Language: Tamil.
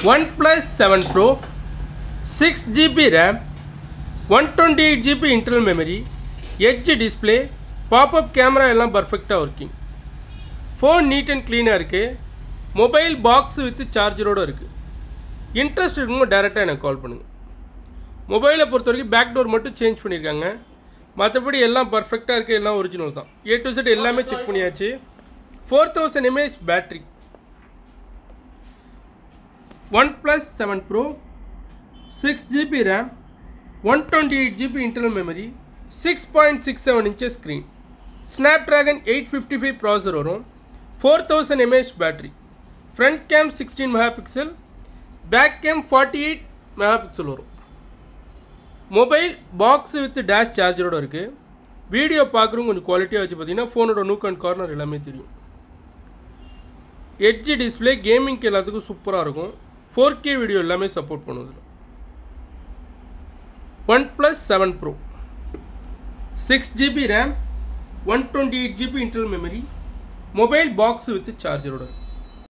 one plus seven pro six GB RAM one twenty eight GB internal memory edge display pop up camera எல்லாம் பர்ஃபெக்டாக ஒர்க்கிங் ஃபோன் நீட் அண்ட் க்ளீனாக இருக்குது மொபைல் பாக்ஸ் வித் சார்ஜரோடு இருக்குது இன்ட்ரெஸ்ட் இருக்கும்போது டேரெக்டாக எனக்கு கால் பண்ணுங்கள் மொபைலை பொறுத்த வரைக்கும் பேக் டோர் மட்டும் சேஞ்ச் பண்ணியிருக்காங்க மற்றபடி எல்லாம் பர்ஃபெக்டாக இருக்குது எல்லாம் ஒரிஜினல் தான் ஏ டு செட் எல்லாமே செக் பண்ணியாச்சு four thousand M A H battery one plus seven pro six GB RAM one twenty eight GB internal memory six point six seven inches screen Snapdragon eight fifty five processor வரும் four thousand M A H battery front cam sixteen megapixel back cam forty eight megapixel வரும் மொபைல் பாக்ஸ் வித் டேஷ் சார்ஜரோட இருக்குது வீடியோ பார்க்குறவங்க கொஞ்சம் குவாலிட்டியாக வச்சு பார்த்தீங்கன்னா ஃபோனோட நூக் அண்ட் கார்னர் எல்லாமே தெரியும் எட்ஜ் டிஸ்பிளே கேமிங்க்கு எல்லாத்துக்கும் சூப்பராக இருக்கும் ஃபோர் கே வீடியோ எல்லாமே சப்போர்ட் பண்ணுது one plus seven pro six GB RAM one twenty eight GB internal memory mobile box with சார்ஜரோட